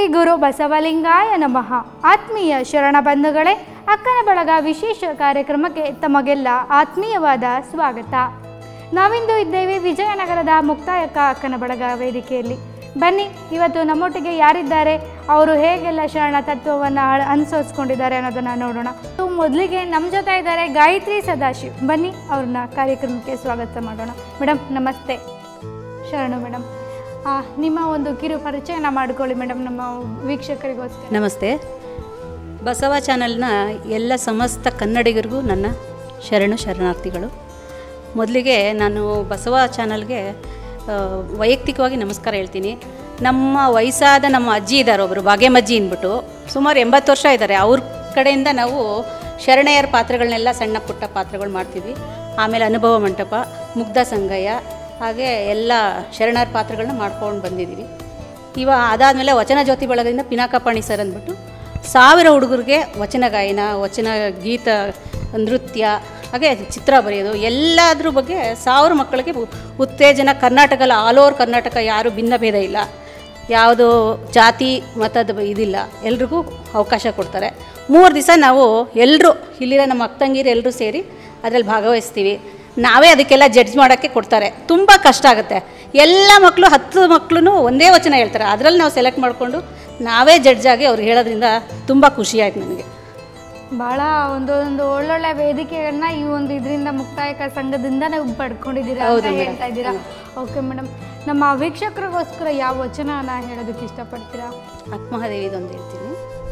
ಗುರು ಬಸವಲಿಂಗಾಯ ನಮಃ ಆತ್ಮೀಯ ಶರಣ ಬಂಧುಗಳೇ ಅಕ್ಕನ ಬಳಗ ವಿಶೇಷ ಕಾರ್ಯಕ್ರಮಕ್ಕೆ ತಮಗೆಲ್ಲ ಆತ್ಮೀಯವಾದ ಸ್ವಾಗತ ನಾವಿಂದು ಇದ್ದೇವೆ ವಿಜಯನಗರದ ಮುಕ್ತಾಯಕ ಅಕ್ಕನ ಬಳಗ ವೇದಿಕೆಯಲ್ಲಿ ಬನ್ನಿ ಇವತ್ತು ನಮ್ಮೊಟ್ಟಿಗೆ ಯಾರಿದ್ದಾರೆ ಅವರು ಹೇಗೆಲ್ಲ ಶರಣ ತತ್ವವನ್ನು ಅನುಸರಿಸ್ಕೊಂಡಿದ್ದಾರೆ ಅನ್ನೋದನ್ನು ನೋಡೋಣ ಇವು ಮೊದಲಿಗೆ ನಮ್ಮ ಜೊತೆ ಇದ್ದಾರೆ ಗಾಯತ್ರಿ ಸದಾಶಿವ್ ಬನ್ನಿ ಅವ್ರನ್ನ ಕಾರ್ಯಕ್ರಮಕ್ಕೆ ಸ್ವಾಗತ ಮಾಡೋಣ ಮೇಡಮ್ ನಮಸ್ತೆ ಶರಣು ಮೇಡಮ್ ಆ, ನಿಮ್ಮ ಒಂದು ಕಿರು ಪರಿಚಯನ ಮಾಡ್ಕೊಳ್ಳಿ ಮೇಡಮ್ ನಮ್ಮ ವೀಕ್ಷಕರಿಗೋಸ್ಕರ ನಮಸ್ತೆ ಬಸವ ಚಾನಲ್ನ ಎಲ್ಲ ಸಮಸ್ತ ಕನ್ನಡಿಗರಿಗೂ ನನ್ನ ಶರಣು ಶರಣಾರ್ಥಿಗಳು ಮೊದಲಿಗೆ ನಾನು ಬಸವ ಚಾನಲ್ಗೆ ಆ, ವೈಯಕ್ತಿಕವಾಗಿ ನಮಸ್ಕಾರ ಹೇಳ್ತೀನಿ ನಮ್ಮ ವಯಸ್ಸಾದ ನಮ್ಮ ಅಜ್ಜಿ ಇದ್ದಾರೆ ಒಬ್ಬರು ಭಾಗ್ಯಮಜ್ಜಿ ಅಂದ್ಬಿಟ್ಟು ಸುಮಾರು ಎಂಬತ್ತು ವರ್ಷ ಇದ್ದಾರೆ ಅವ್ರ ಕಡೆಯಿಂದ ನಾವು ಶರಣೆಯರ ಪಾತ್ರಗಳನ್ನೆಲ್ಲ ಸಣ್ಣ ಪುಟ್ಟ ಪಾತ್ರಗಳು ಮಾಡ್ತೀವಿ ಆಮೇಲೆ ಅನುಭವ ಮಂಟಪ ಮುಗ್ಧ ಸಂಗಯ್ಯ ಹಾಗೆ ಎಲ್ಲ ಶರಣರ ಪಾತ್ರಗಳನ್ನ ಮಾಡ್ಕೊಂಡು ಬಂದಿದ್ದೀವಿ ಇವ ಅದಾದಮೇಲೆ ವಚನ ಜ್ಯೋತಿ ಬಳಗದಿಂದ ಪಿನಾಕಪಾಣಿ ಸರ್ ಅಂದ್ಬಿಟ್ಟು ಸಾವಿರ ಹುಡುಗರಿಗೆ ವಚನ ಗಾಯನ ವಚನ ಗೀತ ನೃತ್ಯ ಹಾಗೆ ಚಿತ್ರ ಬರೆಯೋದು ಎಲ್ಲದ್ರ ಬಗ್ಗೆ ಸಾವಿರ ಮಕ್ಕಳಿಗೆ ಉ- ಉತ್ತೇಜನ ಕರ್ನಾಟಕಲ್ಲ ಆಲ್ ಓವರ್ ಕರ್ನಾಟಕ ಯಾರು ಭಿನ್ನ ಭೇದ ಇಲ್ಲ ಯಾವುದು ಜಾತಿ ಮತದ ಬ- ಇದಿಲ್ಲ ಎಲ್ರಿಗೂ ಅವಕಾಶ ಕೊಡ್ತಾರೆ ಮೂರು ದಿವಸ ನಾವು ಎಲ್ಲರೂ ಇಲ್ಲಿರೋ ನಮ್ಮ ಅಕ್ಕಂಗಿರು ಎಲ್ಲರೂ ಸೇರಿ ಅದರಲ್ಲಿ ಭಾಗವಹಿಸ್ತೀವಿ ನಾವೇ ಅದಕ್ಕೆಲ್ಲ ಜಡ್ಜ್ ಮಾಡೋಕ್ಕೆ ಕೊಡ್ತಾರೆ ತುಂಬ ಕಷ್ಟ ಆಗುತ್ತೆ ಎಲ್ಲ ಮಕ್ಕಳು ಹತ್ತು ಮಕ್ಕಳು ಒಂದೇ ವಚನ ಹೇಳ್ತಾರೆ ಅದರಲ್ಲಿ ನಾವು ಸೆಲೆಕ್ಟ್ ಮಾಡಿಕೊಂಡು ನಾವೇ ಜಡ್ಜ್ ಆಗಿ ಅವ್ರು ಹೇಳೋದ್ರಿಂದ ತುಂಬ ಖುಷಿ ಆಯ್ತು ನನಗೆ ಬಹಳ ಒಂದೊಂದು ಒಳ್ಳೊಳ್ಳೆ ವೇದಿಕೆಗಳನ್ನ ಈ ಒಂದು ಇದರಿಂದ ಮುಕ್ತಾಯಕ ಸಂಘದಿಂದ ನೀವು ಪಡ್ಕೊಂಡಿದ್ದೀರಾ ಅಂತ ಹೌದು madam. ಹೇಳ್ತಾ ಇದ್ದೀರಾ ಓಕೆ ಮೇಡಮ್ ನಮ್ಮ ವೀಕ್ಷಕರಿಗೋಸ್ಕರ ಯಾವ ವಚನನ ಹೇಳೋದಕ್ಕೆ ಇಷ್ಟಪಡ್ತೀರಾ ಆತ್ಮಹದೇವಿದೊಂದು ಹೇಳ್ತೀನಿ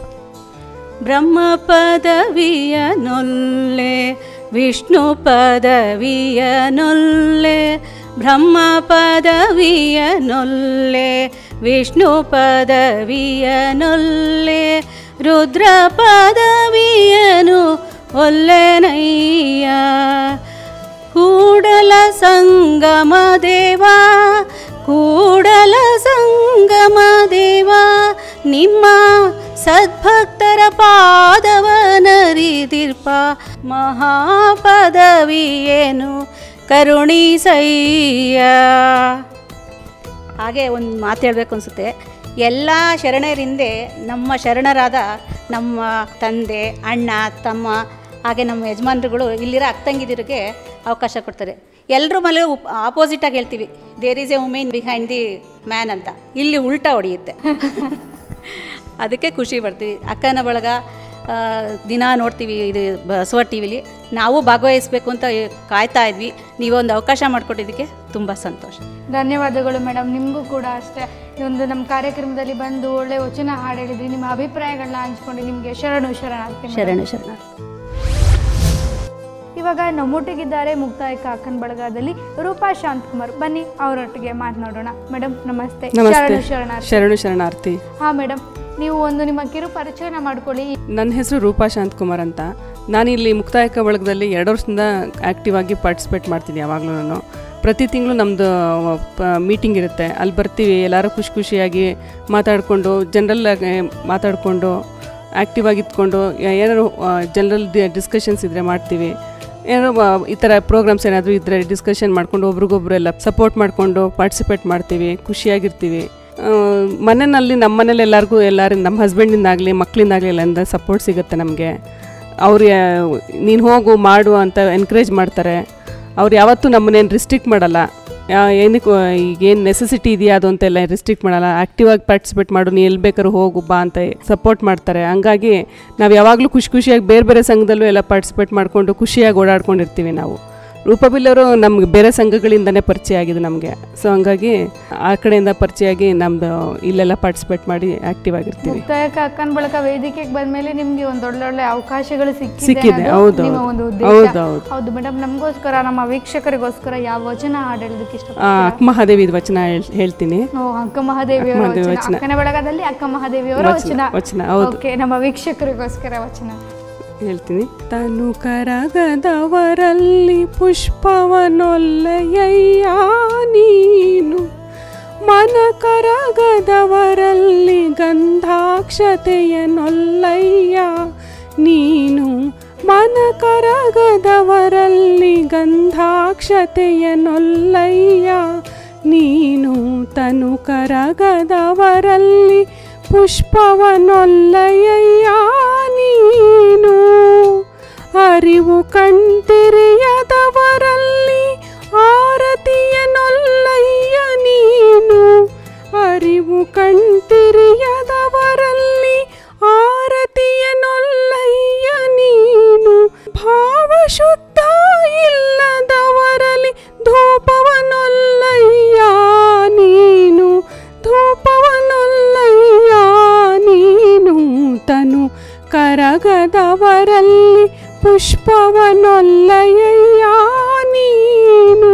ಬ್ರಹ್ಮ ಪದವಿಯ ನೊಲ್ಲೆ ವಿಷ್ಣು ಪದವಿಯ ನೊಲ್ಲೆ ಬ್ರಹ್ಮ ಪದವಿಯ ನೊಲ್ಲೆ ವಿಷ್ಣು ಪದವಿಯ ನೊಲ್ಲೆ ರುದ್ರ ಪದವಿಯನು ಒಲ್ಲೆನಯ್ಯ ಕೂಡಲ ಸಂಗಮ ದೇವ ಕೂಡಲ ಸಂಗಮ ದೇವ ನಿಮ್ಮ ಸದ್ಭಕ್ತರ ಪಾದವನರಿದಿರ್ಪ ಮಹಾಪದವಿಯೇನು ಕರುಣಿಸಯ್ಯ ಹಾಗೆ ಒಂದು ಮಾತು ಹೇಳಬೇಕು ಅನಿಸುತ್ತೆ ಎಲ್ಲ ಶರಣರಿಂದೆ ನಮ್ಮ ಶರಣರಾದ ನಮ್ಮ ತಂದೆ ಅಣ್ಣ ತಮ್ಮ ಹಾಗೆ ನಮ್ಮ ಯಜಮಾನ್ರುಗಳು ಇಲ್ಲಿರೋ ಅಕ್ಕಂಗಿದಿರಿಗೆ ಅವಕಾಶ ಕೊಡ್ತಾರೆ ಎಲ್ಲರೂ ಮೇಲೆ ಆಪೋಸಿಟಾಗಿ ಹೇಳ್ತೀವಿ there is a women behind the man ಅಂತ ಇಲ್ಲಿ ಉಲ್ಟಾ ಹೊಡೆಯುತ್ತೆ ಅದಕ್ಕೆ ಖುಷಿ ಪಡ್ತೀವಿ ಅಕ್ಕನ ಬಳಗ ಆ, ದಿನ ನೋಡ್ತೀವಿ ಇದು ಬಸವ ಟಿ ವಿಲಿ ನಾವು ಭಾಗವಹಿಸಬೇಕು ಅಂತ ಕಾಯ್ತಾ ಇದ್ವಿ ನೀವೊಂದು ಅವಕಾಶ ಮಾಡಿಕೊಟ್ಟಿದ್ದಕ್ಕೆ ತುಂಬ ಸಂತೋಷ ಧನ್ಯವಾದಗಳು ಮೇಡಮ್ ನಿಮಗೂ ಕೂಡ ಅಷ್ಟೇ ಈ ಒಂದು ನಮ್ಮ ಕಾರ್ಯಕ್ರಮದಲ್ಲಿ ಬಂದು ಒಳ್ಳೆ ವಚನ ಹಾಡು ಹೇಳಿದ್ರಿ ನಿಮ್ಮ ಅಭಿಪ್ರಾಯಗಳನ್ನ ಹಂಚ್ಕೊಂಡು ನಿಮಗೆ ಶರಣು ಶರಣಾರ್ಥಿ madam. ಶರಣ ಶರಣ ಇವಾಗ ನಮ್ಮೊಟ್ಟಿಗಿದ್ದಾರೆ ಮುಕ್ತಾಯಕ ಅಕ್ಕನ ಬಳಗದಲ್ಲಿ ರೂಪಾ ಶಾಂತಕುಮಾರ್ ಬನ್ನಿ ಅವರೊಟ್ಟಿಗೆ ಮಾತನಾಡೋಣ ಮೇಡಮ್ ನಮಸ್ತೆ ನಮಸ್ತೆ ಶರಣು ಶರಣಾರ್ಥಿ ಶರಣು ಶರಣಾರ್ಥಿ ಹಾ ಮೇಡಮ್ ನೀವು ಒಂದು ನಿಮ್ಮ ಕಿರು ಪರಿಚಯನ ಮಾಡ್ಕೊಳ್ಳಿ ನನ್ನ ಹೆಸರು ರೂಪಾ ಶಾಂತಕುಮಾರ್ ಅಂತ ನಾನು ಇಲ್ಲಿ ಮುಕ್ತಾಯಕ ಬಳಗದಲ್ಲಿ ಎರಡು ವರ್ಷದಿಂದ ಆ್ಯಕ್ಟಿವ್ ಆಗಿ ಪಾರ್ಟಿಸಿಪೇಟ್ ಮಾಡ್ತೀನಿ ಯಾವಾಗಲೂ ನಾನು ಪ್ರತಿ ತಿಂಗಳು ನಮ್ಮದು ಮೀಟಿಂಗ್ ಇರುತ್ತೆ ಅಲ್ಲಿ ಬರ್ತೀವಿ ಎಲ್ಲರೂ ಖುಷಿ ಖುಷಿಯಾಗಿ ಮಾತಾಡಿಕೊಂಡು ಜನರಲ್ ಮಾತಾಡಿಕೊಂಡು ಆ್ಯಕ್ಟಿವ್ ಆಗಿ ಇದ್ಕೊಂಡು ಏನಾದ್ರು ಜನರಲ್ ಡಿಸ್ಕಷನ್ಸ್ ಇದ್ದರೆ ಮಾಡ್ತೀವಿ ಏನೋ ಆ, ಈ ಥರ ಪ್ರೋಗ್ರಾಮ್ಸ್ ಏನಾದರೂ ಇದ್ದರೆ ಡಿಸ್ಕಷನ್ ಮಾಡ್ಕೊಂಡು ಒಬ್ರಿಗೊಬ್ರು ಎಲ್ಲ ಸಪೋರ್ಟ್ ಮಾಡಿಕೊಂಡು ಪಾರ್ಟಿಸಿಪೇಟ್ ಮಾಡ್ತೀವಿ ಖುಷಿಯಾಗಿರ್ತೀವಿ ಆ, ಮನೆಯಲ್ಲಿ ನಮ್ಮ ಮನೇಲಿ ಎಲ್ಲರಿಗೂ ಎಲ್ಲರೂ ನಮ್ಮ ಹಸ್ಬೆಂಡಿಂದಾಗಲಿ ಮಕ್ಕಳಿಂದಾಗಲಿ ಎಲ್ಲರಿಂದ ಸಪೋರ್ಟ್ ಸಿಗುತ್ತೆ ನಮಗೆ ಅವ್ರು ನೀನು ಹೋಗು ಮಾಡು ಅಂತ ಎನ್ಕರೇಜ್ ಮಾಡ್ತಾರೆ ಅವ್ರು ಯಾವತ್ತೂ ನಮ್ಮನ್ನೇನು ರಿಸ್ಟ್ರಿಕ್ಟ್ ಮಾಡಲ್ಲ ಯಾ- ಏನಕ್ಕೆ ಈಗೇನು ನೆಸೆಸಿಟಿ ಇದೆಯಾ ಅದು ಅಂತೆಲ್ಲ ರಿಸ್ಟ್ರಿಕ್ಟ್ ಮಾಡಲ್ಲ ಆ್ಯಕ್ಟಿವ್ ಆಗಿ ಪಾರ್ಟಿಸಿಪೇಟ್ ಮಾಡು ನೀ ಎಲ್ಲಿ ಬೇಕಾದ್ರೂ ಹೋಗು ಬಾ ಅಂತ ಸಪೋರ್ಟ್ ಮಾಡ್ತಾರೆ ಹಂಗಾಗಿ ನಾವು ಯಾವಾಗಲೂ ಖುಷಿ ಖುಷಿಯಾಗಿ ಬೇರೆ ಬೇರೆ ಸಂಘದಲ್ಲೂ ಎಲ್ಲ ಪಾರ್ಟಿಸಿಪೇಟ್ ಮಾಡಿಕೊಂಡು ಖುಷಿಯಾಗಿ ಓಡಾಡ್ಕೊಂಡಿರ್ತೀವಿ ನಾವು ರೂಪಬಿಲ್ಲವರು ನಮ್ಗೆ ಬೇರೆ ಸಂಘಗಳಿಂದನೇ ಪರಿಚಯ ಆಗಿದೆ ನಮಗೆ ಸೊ ಹಂಗಾಗಿ ಆ ಕಡೆಯಿಂದ ಪರಿಚಯ ಆಗಿ ನಮ್ಮದು ಇಲ್ಲೆಲ್ಲ ಪಾರ್ಟಿಸಿಪೇಟ್ ಮಾಡಿ ಆ್ಯಕ್ಟಿವ್ ಆಗಿರ್ತೀವಿ ಮುಕ್ತಾಯಕ ಅಕ್ಕನ ಬಳಗ ವೇದಿಕೆಗೆ ಬಂದ್ಮೇಲೆ ನಿಮ್ಗೆ ಒಂದ್ ಒಳ್ಳೊಳ್ಳೆ ಅವಕಾಶಗಳು ಸಿಕ್ಕಿದೆ ಸಿಕ್ಕಿದೆ, ಅನ್ನೋದು ಹೌದು, ನಿಮ್ಮ ಹೌದು. ಒಂದು ಹೌದು, ಉದ್ದೇಶ ಹೌದು. ಹೌದು ಮೇಡಮ್ ನಮಗೋಸ್ಕರ ನಮ್ಮ ವೀಕ್ಷಕರಿಗೋಸ್ಕರ ಯಾವ ವಚನ ಹಾಡು ಹೇಳೋದಕ್ಕೆ ಇಷ್ಟ ಆ, ಅಕ್ಕ ಮಹಾದೇವಿ ವಚನ ಹೇಳ್- ಹೇಳ್ತೀನಿ ಓ ಅಕ್ಕ ಮಹಾದೇವಿಯವರ ಮಹಾದೇವಿ ವಚನ ವಚನ. ಅಕ್ಕನ ಬಳಗದಲ್ಲಿ ಅಕ್ಕ ಮಹಾದೇವಿಯವರ ವಚನ, ವಚನ ವಚನ, ಹೌದು. ಓಕೆ ನಮ್ಮ ವೀಕ್ಷಕರಿಗೋಸ್ಕರ ವಚನ ಹೇಳ್ತೀನಿ ತನು ಕರಗದವರಲ್ಲಿ ಪುಷ್ಪವನೊಲ್ಲೆಯ್ಯ ನೀನು ಮನ ಕರಗದವರಲ್ಲಿ ಗಂಧಾಕ್ಷತೆಯನೊಲ್ಲಯ್ಯ ನೀನು ಮನ ಕರಗದವರಲ್ಲಿ ಗಂಧಾಕ್ಷತೆಯನೊಲ್ಲಯ್ಯ ನೀನು ತನು ಕರಗದವರಲ್ಲಿ ಪುಷ್ಪವನೊಲ್ಲಯ್ಯ ನೀನು ಅರಿವು ಕಣ್ತೆರೆಯದವರಲ್ಲಿ ಆರತಿಯನೊಲ್ಲಯ್ಯ ನೀನು ಅರಿವು ಕಣ್ತೆರೆಯದವರಲ್ಲಿ ಆರತಿಯನೊಲ್ಲಯ್ಯ ನೀನು ಭಾವಶುದ್ಧ ಇಲ್ಲದವರಲ್ಲಿ ಧೂಪವನೊಲ್ಲಯ್ಯ ನೀನು ಧೂಪವನೊಲ್ಲಯ್ಯ ನೀನು ತನು ಕರಗದವರಲ್ಲಿ ಪುಷ್ಪವನೊಲ್ಲಯ್ಯ ನೀನು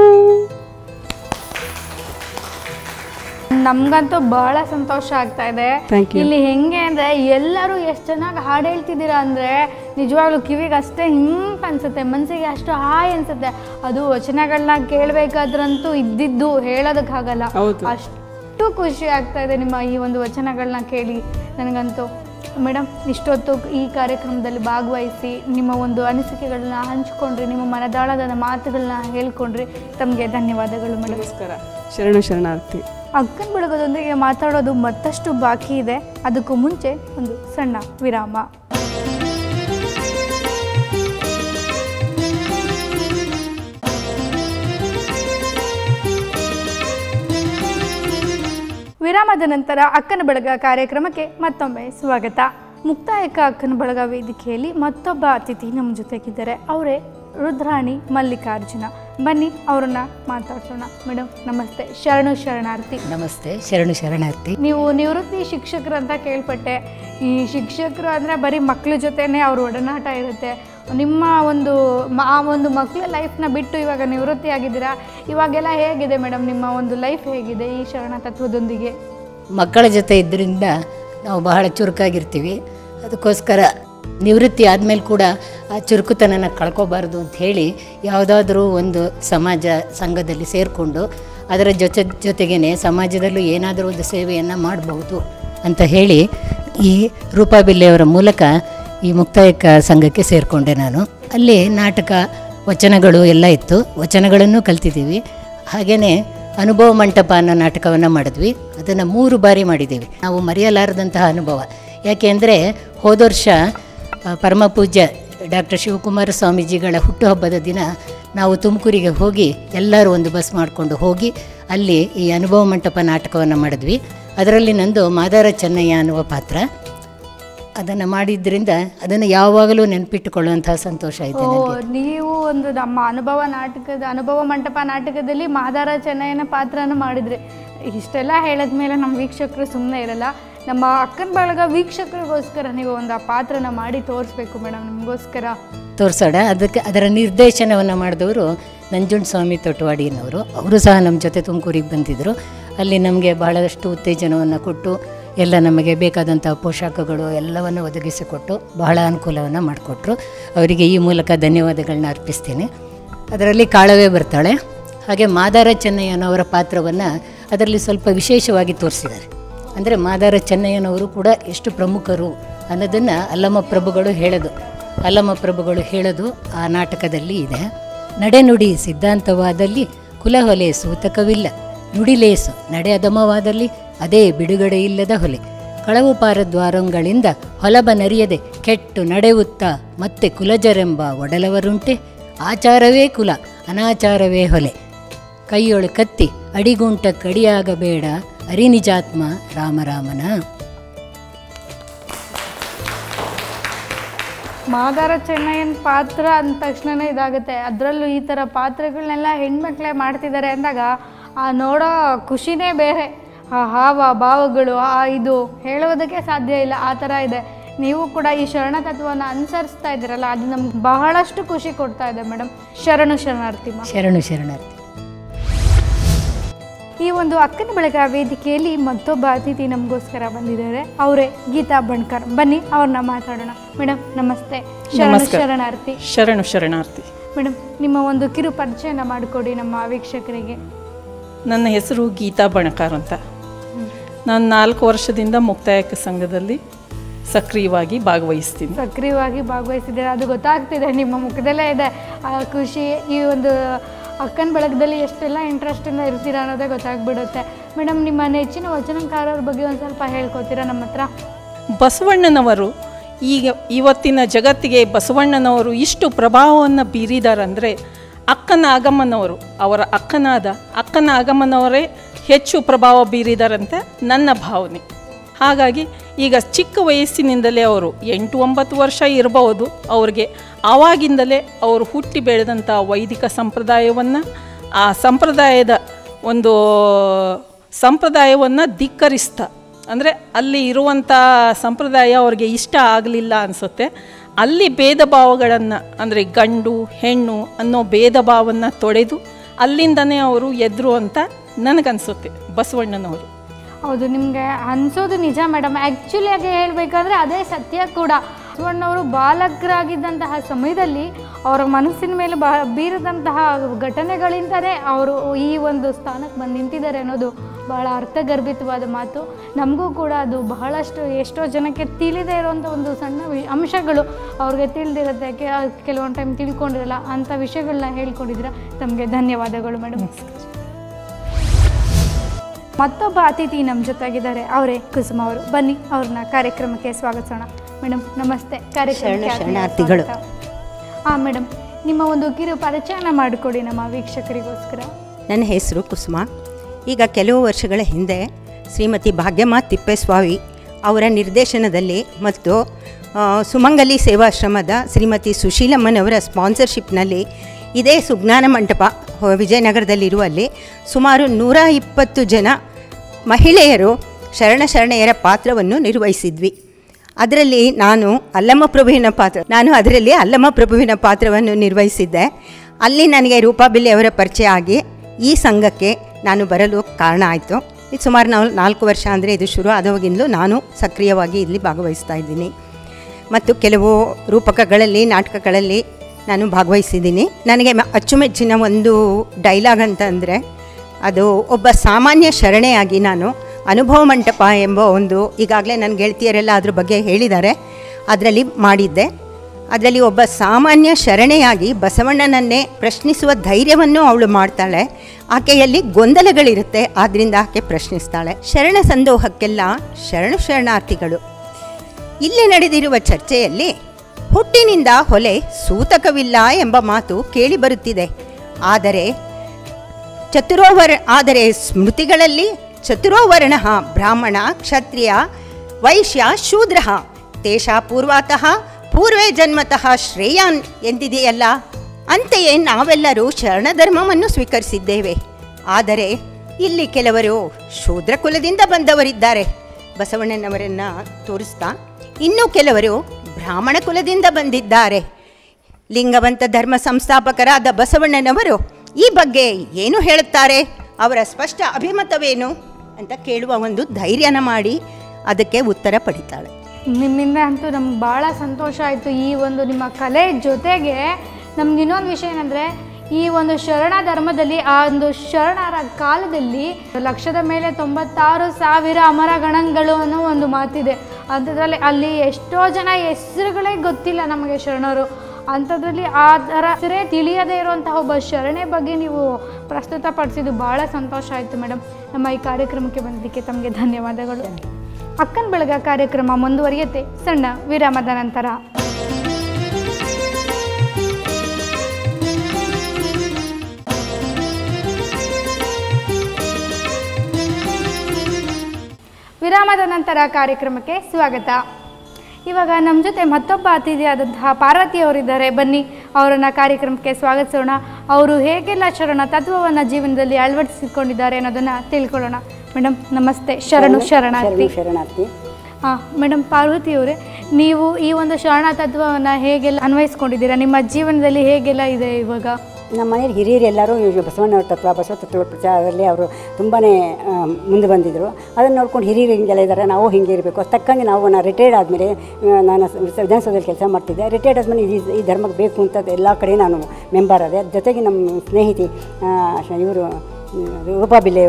ನಮ್ಗಂತೂ ಬಹಳ ಸಂತೋಷ ಆಗ್ತಾ ಇದೆ Thank you. ಇಲ್ಲಿ ಹೆಂಗೆ ಅಂದ್ರೆ ಎಲ್ಲರೂ ಎಷ್ಟು ಚೆನ್ನಾಗಿ ಹಾಡು ಹೇಳ್ತಿದ್ದೀರಾ ಅಂದ್ರೆ ನಿಜವಾಗ್ಲೂ ಕಿವಿಗೆ ಅಷ್ಟೇ ಹಿಂಪ್ ಅನ್ಸುತ್ತೆ ಮನಸ್ಸಿಗೆ ಅಷ್ಟು ಹಾಯ್ ಅನ್ಸುತ್ತೆ ಅದು ವಚನಗಳನ್ನ ಕೇಳಬೇಕಾದ್ರಂತೂ ಇದ್ದಿದ್ದು ಹೇಳೋದಕ್ಕಾಗಲ್ಲ ಹೌದು. ಅಷ್ಟು ಖುಷಿ ಆಗ್ತಾ ಇದೆ ನಿಮ್ಮ ಈ ಒಂದು ವಚನಗಳನ್ನ ಕೇಳಿ ನನಗಂತೂ ಮೇಡಮ್ ಇಷ್ಟೊತ್ತು ಈ ಕಾರ್ಯಕ್ರಮದಲ್ಲಿ ಭಾಗವಹಿಸಿ ನಿಮ್ಮ ಒಂದು ಅನಿಸಿಕೆಗಳನ್ನ ಹಂಚ್ಕೊಂಡ್ರಿ ನಿಮ್ಮ ಮನದಾಳದ ಮಾತುಗಳನ್ನ ಹೇಳ್ಕೊಂಡ್ರಿ ತಮಗೆ ಧನ್ಯವಾದಗಳು ಮೇಡಮ್ ನಮಸ್ಕಾರ ಶರಣು ಶರಣಾರ್ಥಿ ಅಕ್ಕನ ಬಳಗದೊಂದಿಗೆ ಮಾತಾಡೋದು ಮತ್ತಷ್ಟು ಬಾಕಿ ಇದೆ ಅದಕ್ಕೂ ಮುಂಚೆ ಒಂದು ಸಣ್ಣ ವಿರಾಮ ವಿರಾಮದ ನಂತರ ಅಕ್ಕನ ಬಳಗ ಕಾರ್ಯಕ್ರಮಕ್ಕೆ ಮತ್ತೊಮ್ಮೆ ಸ್ವಾಗತ ಮುಕ್ತಾಯಕ ಅಕ್ಕನ ಬಳಗ ವೇದಿಕೆಯಲ್ಲಿ ಮತ್ತೊಬ್ಬ ಅತಿಥಿ ನಮ್ಮ ಜೊತೆಗಿದ್ದಾರೆ ಅವರೇ ರುದ್ರಾಣಿ ಮಲ್ಲಿಕಾರ್ಜುನ ಬನ್ನಿ ಅವ್ರನ್ನ ಮಾತಾಡ್ಸೋಣ ಮೇಡಮ್ ನಮಸ್ತೆ ಶರಣು ಶರಣಾರ್ಥಿ ನಮಸ್ತೆ ಶರಣು ಶರಣಾರ್ಥಿ ನೀವು ನಿವೃತ್ತಿ ಶಿಕ್ಷಕರು ಅಂತ ಕೇಳ್ಪಟ್ಟೆ ಈ ಶಿಕ್ಷಕರು ಅಂದರೆ ಬರೀ ಮಕ್ಳ ಜೊತೆನೇ ಅವ್ರ ಒಡನಾಟ ಇರುತ್ತೆ ನಿಮ್ಮ ಒಂದು ಮ- ಆ ಒಂದು ಮಕ್ಕಳ ಲೈಫ್ನ ಬಿಟ್ಟು ಇವಾಗ ನಿವೃತ್ತಿ ಆಗಿದ್ದೀರಾ ಇವಾಗೆಲ್ಲ ಹೇಗಿದೆ ಮೇಡಮ್ ನಿಮ್ಮ ಒಂದು ಲೈಫ್ ಹೇಗಿದೆ ಈ ಶರಣ ತತ್ವದೊಂದಿಗೆ ಮಕ್ಕಳ ಜೊತೆ ಇದ್ದರಿಂದ ನಾವು ಬಹಳ ಚುರುಕಾಗಿರ್ತೀವಿ ಅದಕ್ಕೋಸ್ಕರ ನಿವೃತ್ತಿ ಆದಮೇಲೆ ಕೂಡ ಆ ಚುರುಕುತನನ ಕಳ್ಕೊಬಾರ್ದು ಅಂತ ಹೇಳಿ ಯಾವುದಾದ್ರೂ ಒಂದು ಸಮಾಜ ಸಂಘದಲ್ಲಿ ಸೇರಿಕೊಂಡು ಅದರ ಜೊತೆ ಜೊತೆಗೇ ಸಮಾಜದಲ್ಲೂ ಏನಾದರೂ ಒಂದು ಸೇವೆಯನ್ನು ಮಾಡಬಹುದು ಅಂತ ಹೇಳಿ ಈ ರೂಪಾ ಬಿಲ್ಲೆಯವರ ಮೂಲಕ ಈ ಮುಕ್ತಾಯಕ ಸಂಘಕ್ಕೆ ಸೇರಿಕೊಂಡೆ ನಾನು ಅಲ್ಲಿ ನಾಟಕ ವಚನಗಳು ಎಲ್ಲ ಇತ್ತು ವಚನಗಳನ್ನು ಕಲ್ತಿದ್ದೀವಿ ಹಾಗೆಯೇ ಅನುಭವ ಮಂಟಪ ಅನ್ನೋ ನಾಟಕವನ್ನು ಮಾಡಿದ್ವಿ ಅದನ್ನು ಮೂರು ಬಾರಿ ಮಾಡಿದ್ದೀವಿ ನಾವು ಮರೆಯಲಾರದಂತಹ ಅನುಭವ ಯಾಕೆ ಅಂದರೆ ಹೋದ ವರ್ಷ ಆ, ಪರಮ ಪೂಜ್ಯ ಡಾಕ್ಟರ್ ಶಿವಕುಮಾರ ಸ್ವಾಮೀಜಿಗಳ ಹುಟ್ಟುಹಬ್ಬದ ದಿನ ನಾವು ತುಮಕೂರಿಗೆ ಹೋಗಿ ಎಲ್ಲರೂ ಒಂದು ಬಸ್ ಮಾಡಿಕೊಂಡು ಹೋಗಿ ಅಲ್ಲಿ ಈ ಅನುಭವ ಮಂಟಪ ನಾಟಕವನ್ನು ಮಾಡಿದ್ವಿ ಅದರಲ್ಲಿ ನಂದು ಮಾದಾರ ಚೆನ್ನಯ್ಯ ಅನ್ನುವ ಪಾತ್ರ ಅದನ್ನು ಮಾಡಿದ್ರಿಂದ ಅದನ್ನು ಯಾವಾಗಲೂ ನೆನಪಿಟ್ಟುಕೊಳ್ಳುವಂತಹ ಸಂತೋಷ ಇದೆ ಓ ನನಗೆ ನೀವು ಒಂದು ನಮ್ಮ ಅನುಭವ ನಾಟಕದ ಅನುಭವ ಮಂಟಪ ನಾಟಕದಲ್ಲಿ ಮಾದಾರ ಚೆನ್ನಯ್ಯನ ಪಾತ್ರನ ಮಾಡಿದ್ರಿ ಇಷ್ಟೆಲ್ಲ ಹೇಳಿದ್ಮೇಲೆ ನಮ್ಮ ವೀಕ್ಷಕರು ಸುಮ್ಮನೆ ಇರಲ್ಲ ನಮ್ಮ ಅಕ್ಕನ ಬಳಗ ವೀಕ್ಷಕರಿಗೋಸ್ಕರ ನೀವು ಒಂದು ಆ ಪಾತ್ರನ ಮಾಡಿ ತೋರಿಸ್ಬೇಕು ಮೇಡಮ್ ನಿಮಗೋಸ್ಕರ ತೋರಿಸೋಣ ಅದಕ್ಕೆ ಅದರ ನಿರ್ದೇಶನವನ್ನು ಮಾಡಿದವರು ನಂಜುಂಡ ಸ್ವಾಮಿ ತೊಟ್ವಾಡಿನವರು ಅವರು ಸಹ ನಮ್ಮ ಜೊತೆ ತುಮಕೂರಿಗೆ ಬಂದಿದ್ದರು ಅಲ್ಲಿ ನಮಗೆ ಬಹಳಷ್ಟು ಉತ್ತೇಜನವನ್ನು ಕೊಟ್ಟು ಎಲ್ಲ ನಮಗೆ ಬೇಕಾದಂಥ ಪೋಷಾಕಗಳು ಎಲ್ಲವನ್ನು ಒದಗಿಸಿಕೊಟ್ಟು ಬಹಳ ಅನುಕೂಲವನ್ನು ಮಾಡಿಕೊಟ್ರು ಅವರಿಗೆ ಈ ಮೂಲಕ ಧನ್ಯವಾದಗಳನ್ನ ಅರ್ಪಿಸ್ತೀನಿ ಅದರಲ್ಲಿ ಕಾಳವೇ ಬರ್ತಾಳೆ ಹಾಗೆ ಮಾದಾರ ಚೆನ್ನಯ್ಯನವರ ಪಾತ್ರವನ್ನು ಅದರಲ್ಲಿ ಸ್ವಲ್ಪ ವಿಶೇಷವಾಗಿ ತೋರಿಸಿದ್ದಾರೆ ಅಂದರೆ ಮಾದಾರ ಚೆನ್ನಯ್ಯನವರು ಕೂಡ ಎಷ್ಟು ಪ್ರಮುಖರು ಅನ್ನೋದನ್ನು ಅಲ್ಲಮ್ಮ ಪ್ರಭುಗಳು ಹೇಳೋದು ಅಲ್ಲಮ್ಮ ಪ್ರಭುಗಳು ಹೇಳೋದು ಆ ನಾಟಕದಲ್ಲಿ ಇದೆ ನಡೆನುಡಿ ಸಿದ್ಧಾಂತವಾದಲ್ಲಿ ಕುಲಹೊಲೆ ಸೂತಕವಿಲ್ಲ ನುಡಿಲೇಸು ನಡೆ ಅಧಮವಾದಲ್ಲಿ ಅದೇ ಬಿಡುಗಡೆ ಇಲ್ಲದ ಹೊಲೆ ಕಳವು ಪಾರದ್ವಾರಂಗಳಿಂದ ಹೊಲಬ ನರಿಯದೆ ಕೆಟ್ಟು ನಡೆಯುತ್ತ ಮತ್ತೆ ಕುಲಜರೆಂಬ ಒಡಲವರುಂಟೆ ಆಚಾರವೇ ಕುಲ ಅನಾಚಾರವೇ ಹೊಲೆ ಕೈಯೊಳು ಕತ್ತಿ ಅಡಿಗುಂಟ ಕಡಿಯಾಗಬೇಡ ಅರಿನಿಜಾತ್ಮ ರಾಮರಾಮನ ಮಾದಾರ ಚೆನ್ನಯ್ಯನ ಪಾತ್ರ ಅಂದ ತಕ್ಷಣನೇ ಇದಾಗುತ್ತೆ ಅದರಲ್ಲೂ ಈ ಥರ ಪಾತ್ರಗಳನ್ನೆಲ್ಲ ಹೆಣ್ಮಕ್ಳೇ ಮಾಡ್ತಿದ್ದಾರೆ ಅಂದಾಗ ಆ ನೋಡೋ ಖುಷಿನೇ ಬೇರೆ ಆ ಹಾವ ಭಾವಗಳು ಆ ಇದು ಹೇಳುವುದಕ್ಕೆ ಸಾಧ್ಯ ಇಲ್ಲ ಆ ಥರ ಇದೆ ನೀವು ಕೂಡ ಈ ಶರಣ ತತ್ವವನ್ನು ಅನುಸರಿಸ್ತಾ ಇದ್ದೀರಲ್ಲ ಅದು ನಮ್ಗೆ ಬಹಳಷ್ಟು ಖುಷಿ ಕೊಡ್ತಾ ಇದೆ ಮೇಡಮ್ ಶರಣು ಶರಣಾರ್ಥಿ ಮಾ ಶರಣು ಶರಣಾರ್ಥಿ ಈ ಒಂದು ಅಕ್ಕನ ಬಳಗ ವೇದಿಕೆಯಲ್ಲಿ ಮತ್ತೊಬ್ಬ ಅತಿಥಿ ನಮಗೋಸ್ಕರ ಬಂದಿದ್ದಾರೆ ಅವರೇ ಗೀತಾ ಬಣ್ಕರ್ ಬನ್ನಿ ಅವ್ರನ್ನ ಮಾತಾಡೋಣ ಮೇಡಮ್ ನಮಸ್ತೆ ಶರಣ ನಮಸ್ಕಾರ. ಶರಣಾರ್ಥಿ ಶರಣು ಶರಣಾರ್ಥಿ ಮೇಡಮ್ ನಿಮ್ಮ ಒಂದು ಕಿರು ಪರಿಚಯನ ಮಾಡಿಕೊಡಿ ನಮ್ಮ ವೀಕ್ಷಕರಿಗೆ ನನ್ನ ಹೆಸರು ಗೀತಾ ಬಣಕಾರ್ ಅಂತ ನಾನು ನಾಲ್ಕು ವರ್ಷದಿಂದ ಮುಕ್ತಾಯಕ ಸಂಘದಲ್ಲಿ ಸಕ್ರಿಯವಾಗಿ ಭಾಗವಹಿಸ್ತೀನಿ ಸಕ್ರಿಯವಾಗಿ ಭಾಗವಹಿಸಿದ್ದೀರಾ ಅದು ಗೊತ್ತಾಗ್ತಿದೆ ನಿಮ್ಮ ಮುಖದಲ್ಲೇ ಇದೆ ಆ ಖುಷಿ ಈ ಒಂದು ಅಕ್ಕನ ಬಳಗದಲ್ಲಿ ಎಷ್ಟೆಲ್ಲ ಇಂಟ್ರೆಸ್ಟಿಂದ ಇರ್ತೀರಾ ಅನ್ನೋದೇ ಗೊತ್ತಾಗ್ಬಿಡುತ್ತೆ ಮೇಡಮ್ ನಿಮ್ಮ ನೆಚ್ಚಿನ ವಚನಕಾರರ ಬಗ್ಗೆ ಒಂದು ಸ್ವಲ್ಪ ಹೇಳ್ಕೊತೀರಾ ನಮ್ಮ ಹತ್ರ ಬಸವಣ್ಣನವರು ಈಗ ಇವತ್ತಿನ ಜಗತ್ತಿಗೆ ಬಸವಣ್ಣನವರು ಇಷ್ಟು ಪ್ರಭಾವವನ್ನು ಬೀರಿದಾರಂದರೆ ಅಕ್ಕನ ಆಗಮನವರು ಅವರ ಅಕ್ಕನಾದ ಅಕ್ಕನ ಆಗಮನವರೇ ಹೆಚ್ಚು ಪ್ರಭಾವ ಬೀರಿದಾರಂತೆ ನನ್ನ ಭಾವನೆ ಹಾಗಾಗಿ ಈಗ ಚಿಕ್ಕ ವಯಸ್ಸಿನಿಂದಲೇ ಅವರು ಎಂಟು ಒಂಬತ್ತು ವರ್ಷ ಇರಬಹುದು ಅವ್ರಿಗೆ ಆವಾಗಿಂದಲೇ ಅವರು ಹುಟ್ಟಿ ಬೆಳೆದಂಥ ವೈದಿಕ ಸಂಪ್ರದಾಯವನ್ನು ಆ ಸಂಪ್ರದಾಯದ ಒಂದು ಸಂಪ್ರದಾಯವನ್ನು ಧಿಕ್ಕರಿಸ್ತಾ ಅಂದರೆ ಅಲ್ಲಿ ಇರುವಂಥ ಸಂಪ್ರದಾಯ ಅವ್ರಿಗೆ ಇಷ್ಟ ಆಗಲಿಲ್ಲ ಅನಿಸುತ್ತೆ ಅಲ್ಲಿ ಭೇದ ಭಾವಗಳನ್ನು ಅಂದರೆ ಗಂಡು ಹೆಣ್ಣು ಅನ್ನೋ ಭೇದ ಭಾವವನ್ನು ತೊಡೆದು ಅಲ್ಲಿಂದನೇ ಅವರು ಎದ್ರು ಅಂತ ನನಗನ್ಸುತ್ತೆ ಬಸವಣ್ಣನವರು ಹೌದು ನಿಮಗೆ ಅನ್ಸೋದು ನಿಜ ಮೇಡಮ್ ಆ್ಯಕ್ಚುಲಿಯಾಗಿ ಹೇಳಬೇಕಾದ್ರೆ ಅದೇ ಸತ್ಯ ಕೂಡ ಬಸವಣ್ಣವರು ಬಾಲಕರಾಗಿದ್ದಂತಹ ಸಮಯದಲ್ಲಿ ಅವರ ಮನಸ್ಸಿನ ಮೇಲೆ ಬಹ ಬೀರಿದಂತಹ ಘಟನೆಗಳಿಂದಲೇ ಅವರು ಈ ಒಂದು ಸ್ಥಾನಕ್ಕೆ ಬಂದು ನಿಂತಿದ್ದಾರೆ ಅನ್ನೋದು ಬಹಳ ಅರ್ಥಗರ್ಭಿತವಾದ ಮಾತು ನಮಗೂ ಕೂಡ ಅದು ಬಹಳಷ್ಟು ಎಷ್ಟೋ ಜನಕ್ಕೆ ತಿಳಿದೇ ಇರುವಂಥ ಒಂದು ಸಣ್ಣ ವಿ ಅಂಶಗಳು ಅವ್ರಿಗೆ ತಿಳಿದಿರುತ್ತೆ ಕೆ ಕೆಲವೊಂದು ಟೈಮ್ ತಿಳ್ಕೊಂಡಿರಲ್ಲ ಅಂಥ ವಿಷಯಗಳನ್ನ ಹೇಳ್ಕೊಂಡಿದ್ದೀರಾ ತಮಗೆ ಧನ್ಯವಾದಗಳು ಮೇಡಮ್ ಮತ್ತೊಬ್ಬ ಅತಿಥಿ ನಮ್ಮ ಜೊತೆಗಿದ್ದಾರೆ ಅವರೇ ಕುಸುಮ ಅವರು ಬನ್ನಿ ಅವ್ರನ್ನ ಕಾರ್ಯಕ್ರಮಕ್ಕೆ ಸ್ವಾಗತಿಸೋಣ ಮೇಡಮ್ ನಮಸ್ತೆ ಕಾರ್ಯಕ್ರಮಕ್ಕೆ ಶರಣ ಶರಣಾರ್ಥಿಗಳು. ಹಾಂ ಮೇಡಮ್ ನಿಮ್ಮ ಒಂದು ಕಿರು ಪರಿಚಯನ ಮಾಡಿಕೊಡಿ ನಮ್ಮ ವೀಕ್ಷಕರಿಗೋಸ್ಕರ ನನ್ನ ಹೆಸರು ಕುಸುಮ ಈಗ ಕೆಲವು ವರ್ಷಗಳ ಹಿಂದೆ ಶ್ರೀಮತಿ ಭಾಗ್ಯಮ್ಮ ತಿಪ್ಪೇಸ್ವಾಮಿ ಅವರ ನಿರ್ದೇಶನದಲ್ಲಿ ಮತ್ತು ಆ, ಸುಮಂಗಲಿ ಸೇವಾಶ್ರಮದ ಶ್ರೀಮತಿ ಸುಶೀಲಮ್ಮನವರ ಸ್ಪಾನ್ಸರ್ಶಿಪ್ನಲ್ಲಿ ಇದೇ ಸುಜ್ಞಾನ ಮಂಟಪ ಹೊ- ವಿಜಯನಗರದಲ್ಲಿರುವಲ್ಲಿ ಸುಮಾರು ನೂರ ಇಪ್ಪತ್ತು ಜನ ಮಹಿಳೆಯರು ಶರಣ ಶರಣೆಯರ ಪಾತ್ರವನ್ನು ನಿರ್ವಹಿಸಿದ್ವಿ ಅದರಲ್ಲಿ ನಾನು ಅಲ್ಲಮ್ಮ ಪ್ರಭುವಿನ ಪಾತ್ರ ನಾನು ಅದರಲ್ಲಿ ಅಲ್ಲಮ್ಮ ಪ್ರಭುವಿನ ಪಾತ್ರವನ್ನು ನಿರ್ವಹಿಸಿದ್ದೆ ಅಲ್ಲಿ ನನಗೆ ರೂಪಾಬಿಲ್ಲಿ ಅವರ ಪರಿಚಯ ಆಗಿ ಈ ಸಂಘಕ್ಕೆ ನಾನು ಬರಲು ಕಾರಣ ಆಯಿತು ಇದು ಸುಮಾರು ನಾವು ನಾಲ್ಕು ವರ್ಷ ಅಂದರೆ ಇದು ಶುರು ಆದವಾಗಿಂದಲೂ ನಾನು ಸಕ್ರಿಯವಾಗಿ ಇಲ್ಲಿ ಭಾಗವಹಿಸ್ತಾ ಇದ್ದೀನಿ ಮತ್ತು ಕೆಲವು ರೂಪಕಗಳಲ್ಲಿ ನಾಟಕಗಳಲ್ಲಿ ನಾನು ಭಾಗವಹಿಸಿದ್ದೀನಿ ನನಗೆ ಮ- ಅಚ್ಚುಮೆಚ್ಚಿನ ಒಂದು ಡೈಲಾಗ್ ಅಂತ ಅಂದರೆ ಅದು ಒಬ್ಬ ಸಾಮಾನ್ಯ ಶರಣೆಯಾಗಿ ನಾನು ಅನುಭವ ಮಂಟಪ ಎಂಬ ಒಂದು ಈಗಾಗಲೇ ನನ್ನ ಗೆಳತಿಯರೆಲ್ಲ ಅದ್ರ ಬಗ್ಗೆ ಹೇಳಿದ್ದಾರೆ ಅದರಲ್ಲಿ ಮಾಡಿದ್ದೆ ಅದರಲ್ಲಿ ಒಬ್ಬ ಸಾಮಾನ್ಯ ಶರಣೆಯಾಗಿ ಬಸವಣ್ಣನನ್ನೇ ಪ್ರಶ್ನಿಸುವ ಧೈರ್ಯವನ್ನು ಅವಳು ಮಾಡ್ತಾಳೆ ಆಕೆಯಲ್ಲಿ ಗೊಂದಲಗಳಿರುತ್ತೆ ಆದ್ದರಿಂದ ಆಕೆ ಪ್ರಶ್ನಿಸ್ತಾಳೆ ಶರಣ ಸಂದೋಹಕ್ಕೆಲ್ಲ ಶರಣು ಶರಣಾರ್ಥಿಗಳು ಇಲ್ಲಿ ನಡೆದಿರುವ ಚರ್ಚೆಯಲ್ಲಿ ಹುಟ್ಟಿನಿಂದ ಹೊಲೆ ಸೂತಕವಿಲ್ಲ ಎಂಬ ಮಾತು ಕೇಳಿಬರುತ್ತಿದೆ ಆದರೆ ಚತುರೋವರ ಆದರೆ ಸ್ಮೃತಿಗಳಲ್ಲಿ ಚತುರೋವರ್ಣ ಬ್ರಾಹ್ಮಣ ಕ್ಷತ್ರಿಯ ವೈಶ್ಯ ಶೂದ್ರ ತೇಷ ಪೂರ್ವಾತಃ ಪೂರ್ವೇ ಜನ್ಮತಃ ಶ್ರೇಯಾನ್ ಎಂದಿದೆಯಲ್ಲ ಅಂತೆಯೇ ನಾವೆಲ್ಲರೂ ಶರಣಧರ್ಮವನ್ನು ಸ್ವೀಕರಿಸಿದ್ದೇವೆ ಆದರೆ ಇಲ್ಲಿ ಕೆಲವರು ಶೂದ್ರ ಕುಲದಿಂದ ಬಂದವರಿದ್ದಾರೆ ಬಸವಣ್ಣನವರನ್ನ ತೋರಿಸ್ತಾ ಇನ್ನು ಕೆಲವರು ಬ್ರಾಹ್ಮಣ ಕುಲದಿಂದ ಬಂದಿದ್ದಾರೆ ಲಿಂಗವಂತ ಧರ್ಮ ಸಂಸ್ಥಾಪಕರಾದ ಬಸವಣ್ಣನವರು ಈ ಬಗ್ಗೆ ಏನು ಹೇಳುತ್ತಾರೆ ಅವರ ಸ್ಪಷ್ಟ ಅಭಿಮತವೇನು ಅಂತ ಕೇಳುವ ಒಂದು ಧೈರ್ಯನ ಮಾಡಿ ಅದಕ್ಕೆ ಉತ್ತರ ಪಡಿತಾಳೆ ನಿಮ್ಮಿಂದ ಅಂತೂ ನಮ್ಗೆ ಭಾಳ ಸಂತೋಷ ಆಯಿತು ಈ ಒಂದು ನಿಮ್ಮ ಕಲೆ ಜೊತೆಗೆ ನಮ್ಗೆ ಇನ್ನೊಂದು ವಿಷಯ ಏನಂದರೆ ಈ ಒಂದು ಶರಣ ಧರ್ಮದಲ್ಲಿ ಆ ಒಂದು ಶರಣರ ಕಾಲದಲ್ಲಿ ಲಕ್ಷದ ಮೇಲೆ ತೊಂಬತ್ತಾರು ಸಾವಿರ ಅಮರ ಗಣಗಳು ಅನ್ನೋ ಒಂದು ಮಾತಿದೆ ಅಂಥದ್ರಲ್ಲಿ ಅಲ್ಲಿ ಎಷ್ಟೋ ಜನ ಹೆಸರುಗಳೇ ಗೊತ್ತಿಲ್ಲ ನಮಗೆ ಶರಣರು ಅಂಥದ್ರಲ್ಲಿ ಆ ಥರ ಹೆಸರೇ ತಿಳಿಯದೇ ಇರುವಂತಹ ಒಬ್ಬ ಶರಣೆ ಬಗ್ಗೆ ನೀವು ಪ್ರಸ್ತುತಪಡಿಸಿದ್ದು ಭಾಳ ಸಂತೋಷ ಆಯಿತು ಮೇಡಮ್ ನಮ್ಮ ಈ ಕಾರ್ಯಕ್ರಮಕ್ಕೆ ಬಂದಿದ್ದಕ್ಕೆ ತಮಗೆ ಧನ್ಯವಾದಗಳು ಅಕ್ಕನ ಬೆಳಗ ಕಾರ್ಯಕ್ರಮ ಮುಂದುವರಿಯುತ್ತೆ ಸಣ್ಣ ವಿರಾಮದ ನಂತರ ವಿರಾಮದ ನಂತರ ಕಾರ್ಯಕ್ರಮಕ್ಕೆ ಸ್ವಾಗತ ಇವಾಗ ನಮ್ಮ ಜೊತೆ ಮತ್ತೊಬ್ಬ ಅತಿಥಿಯಾದಂತಹ ಪಾರ್ವತಿ ಅವರಿದ್ದಾರೆ ಬನ್ನಿ ಅವರನ್ನು ಕಾರ್ಯಕ್ರಮಕ್ಕೆ ಸ್ವಾಗತಿಸೋಣ ಅವರು ಹೇಗೆಲ್ಲ ಶರಣ ತತ್ವವನ್ನು ಜೀವನದಲ್ಲಿ ಅಳವಡಿಸಿಕೊಂಡಿದ್ದಾರೆ ಅನ್ನೋದನ್ನು ತಿಳ್ಕೊಳ್ಳೋಣ ಮೇಡಮ್ ನಮಸ್ತೆ ಶರಣು ಶರಣಾರ್ಥಿ ಶರಣಾರ್ಥಿ ಹಾಂ ಮೇಡಮ್ ಪಾರ್ವತಿ ಅವರೇ ನೀವು ಈ ಒಂದು ಶರಣ ತತ್ವವನ್ನು ಹೇಗೆಲ್ಲ ಅನ್ವಯಿಸ್ಕೊಂಡಿದ್ದೀರಾ ನಿಮ್ಮ ಜೀವನದಲ್ಲಿ ಹೇಗೆಲ್ಲ ಇದೆ ಇವಾಗ ನಮ್ಮ ಮನೇಲಿ ಹಿರಿಯರು ಎಲ್ಲರೂ ಇವ್ರು ಬಸವಣ್ಣವ್ರ ತತ್ವ ಬಸವ ತತ್ವ ಪ್ರಚಾರದಲ್ಲಿ ಅವರು ತುಂಬಾ ಮುಂದೆ ಬಂದಿದ್ದರು ಅದನ್ನು ನೋಡ್ಕೊಂಡು ಹಿರಿಯರು ಹಿಂಗೆಲ್ಲ ಇದ್ದಾರೆ ನಾವು ಹಿಂಗೆ ಇರಬೇಕು ಅದ್ ತಕ್ಕಂಗೆ ನಾವು ನಾನು ರಿಟೈರ್ಡ್ ಆದಮೇಲೆ ನಾನು ಸ- ವಿಧಾನಸೌಧದಲ್ಲಿ ಕೆಲಸ ಮಾಡ್ತಿದ್ದೆ ರಿಟೈರ್ಡ್ ಆದಮೇಲೆ ಈ ಈ ಧರ್ಮಕ್ಕೆ ಬೇಕು ಅಂತ ಎಲ್ಲ ಕಡೆ ನಾನು ಮೆಂಬರ್ ಆದೆ ಜೊತೆಗೆ ನಮ್ಮ ಸ್ನೇಹಿತಿ ಇವರು ರೂಪಾ ಬಿಲ್ಲೆಯವರು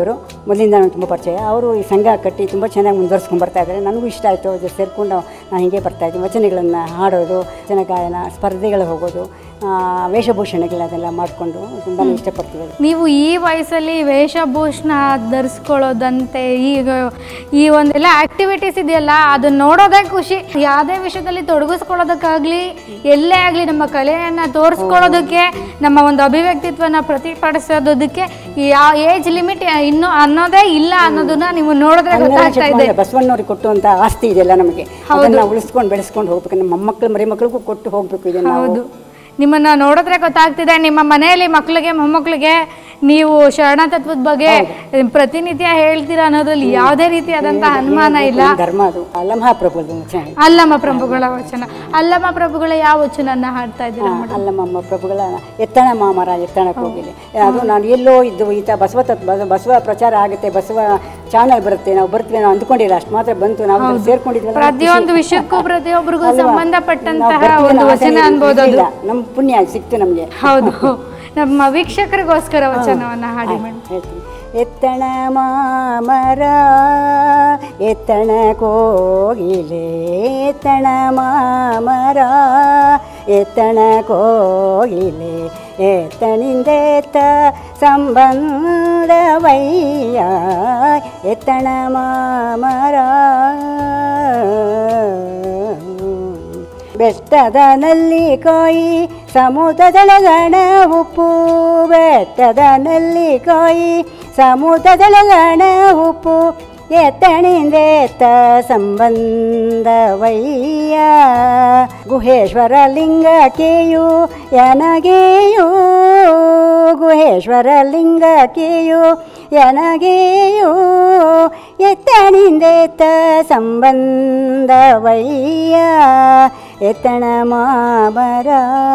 ಮೊದಲಿಂದ ನನಗೆ ತುಂಬ ಪರಿಚಯ ಅವರು ಈ ಸಂಘ ಕಟ್ಟಿ ತುಂಬ ಚೆನ್ನಾಗಿ ಮುಂದುವರ್ಸ್ಕೊಂಡು ಬರ್ತಾ ಇದ್ದಾರೆ ನನಗೂ ಇಷ್ಟ ಆಯಿತು ಅದ್ರ ಸೇರಿಕೊಂಡು ನಾನು ಹೀಗೆ ಬರ್ತಾಯಿದ್ದೀನಿ ವಚನಗಳನ್ನು ಹಾಡೋದು ವಚನ ಗಾಯನ ಸ್ಪರ್ಧೆಗಳು ಹೋಗೋದು ಆ, ವೇಷಭೂಷಣಗಳನ್ನೆಲ್ಲ ಮಾಡಿಕೊಂಡು ತುಂಬಾ ಇಷ್ಟಪಡ್ತೀವಿ ನೀವು ಈ ವಯಸ್ಸಲ್ಲಿ ವೇಷಭೂಷಣ ಧರಿಸ್ಕೊಳ್ಳೋದಂತೆ ಈಗ ಈ ಒಂದೆಲ್ಲ ಆಕ್ಟಿವಿಟೀಸ್ ಇದೆಯಲ್ಲ ಅದನ್ನ ನೋಡೋದೇ ಖುಷಿ ಯಾವುದೇ ವಿಷಯದಲ್ಲಿ ತೊಡಗಿಸ್ಕೊಳ್ಳೋದಕ್ಕಾಗ್ಲಿ ಎಲ್ಲೇ ಆಗಲಿ ನಮ್ಮ ಕಲೆಯನ್ನು ತೋರಿಸ್ಕೊಳ್ಳೋದಕ್ಕೆ ನಮ್ಮ ಒಂದು ಅಭಿವ್ಯಕ್ತಿತ್ವನ ಪ್ರತಿಪಾದಿಸೋದಕ್ಕೆ ಯಾವ ಏಜ್ ಲಿಮಿಟ್ ಇನ್ನೂ ಅನ್ನೋದೇ ಇಲ್ಲ ಅನ್ನೋದನ್ನ ನೀವು ನೋಡಿದ್ರೆ ಗೊತ್ತಾಗ್ತಾ ಇದೆ ಬಸವಣ್ಣವ್ರಿಗೆ ಕೊಟ್ಟುವಂಥ ಆಸ್ತಿ ಇದೆಲ್ಲ ನಮಗೆ ಅದನ್ನು ಉಳಿಸ್ಕೊಂಡು ಬೆಳೆಸ್ಕೊಂಡು ಹೋಗ್ಬೇಕು ನಮ್ಮ ಮೊಮ್ಮಕ್ಕಳು ಮರಿ ಮಕ್ಕಳಿಗೂ ಕೊಟ್ಟು ಹೋಗಬೇಕು ಇದನ್ನು ನಾವು ಹೌದು ನಿಮ್ಮನ್ನ ನೋಡಿದ್ರೆ ಗೊತ್ತಾಗ್ತಿದೆ ನಿಮ್ಮ ಮನೆಯಲ್ಲಿ ಮಕ್ಕಳಿಗೆ ಮೊಮ್ಮಕ್ಕಳಿಗೆ ನೀವು ಶರಣ ತತ್ವದ ಬಗ್ಗೆ ಪ್ರತಿನಿತ್ಯ ಹೇಳ್ತೀರಾ ಅನ್ನೋದ್ರಲ್ಲಿ ಯಾವುದೇ ರೀತಿಯಾದಂತಹ ಅನುಮಾನ ಇಲ್ಲ ಧರ್ಮ ಅದು ಅಲ್ಲ ಮಹಾಪ್ರಭುಗಳು ವಚನ ಹೇಳಿ. ಅಲ್ಲಮ್ಮ ಪ್ರಭುಗಳ ವಚನ ಅಲ್ಲಮ್ಮ ಪ್ರಭುಗಳ ಯಾವ ವಚನನ್ನ ಹಾಡ್ತಾ ಇದ್ದೀರಾ ಅಲ್ಲಮ್ಮ ಪ್ರಭುಗಳ ಎತ್ತಣ ಮಾಮರ ಎತ್ತಣ ಕೋಗಿಲೆ ಅದು ನಾನು ಎಲ್ಲೋ ಇದ್ದು ಈತ ಬಸವ ತತ್ ಬಸ- ಬಸವ ಪ್ರಚಾರ ಆಗುತ್ತೆ ಬಸವ ಚಾನಲ್ ಬರುತ್ತೆ ನಾವು ಬರ್ತೀವಿ ನಾವು ಅಂದ್ಕೊಂಡಿಲ್ಲ ಅಷ್ಟು ಮಾತ್ರ ಬಂತು ನಾವು ಅದ್ರಲ್ಲಿ ಸೇರ್ಕೊಂಡಿದ್ವಲ್ಲ ನಮ್ಗೆ ಖುಷಿ. ಪ್ರತಿಯೊಂದು ವಿಷಯಕ್ಕೂ ಪ್ರತಿಯೊಬ್ಬರಿಗೂ ಅಲ್ವಾ? ಸಂಬಂಧಪಟ್ಟಂತಹ ನಾವು ಬರ್ತೀವಿ ಒಂದು ಅನ್ನೋ ವಚನ ಆಸೆ ಅನ್ಬೋದು ಅದು ಇಲ್ಲ. ನಮ್ಮ ಪುಣ್ಯ ಸಿಕ್ತು ನಮಗೆ ಹೌದು ನಮ್ಮ ವೀಕ್ಷಕರಿಗೋಸ್ಕರ ವಚನವನ್ನ ಹಾಡಿ ಮೇಡಮ್ ಹೇಳ್ತೀನಿ ಎತ್ತಣ ಮಾಮರ ಎತ್ತಣ ಕೋಗಿಲೆ ಎತ್ತಣ ಮಾಮರ ಎತ್ತಣ ಕೋಗಿಲೆ ಎತ್ತನಿಂದೆತ್ತ ಸಂಬಂಧವಯ್ಯ ಎತ್ತಣ ಮಾಮರ ಬೆಟ್ಟದ ನಲ್ಲಿಕಾಯಿ ಸಮುದ್ರದೊಳಗಣ ಉಪ್ಪು ಬೆಟ್ಟದ ನಲ್ಲಿಕಾಯಿ ಸಮುದ್ರದೊಳಗಣ ಉಪ್ಪು ಎತ್ತಣಿಂದೆತ್ತ ಸಂಬಂಧವಯ್ಯ ಗುಹೇಶ್ವರ ಲಿಂಗಕ್ಕೆಯು ಯನಗೆಯೂ ಗುಹೇಶ್ವರ ಲಿಂಗಕ್ಕೆಯು ಯನಗೆಯೂ ಎತ್ತಣಿಂದೆತ್ತ ಸಂಬಂಧವಯ್ಯ ಎತ್ತಣ ಮಾಮರ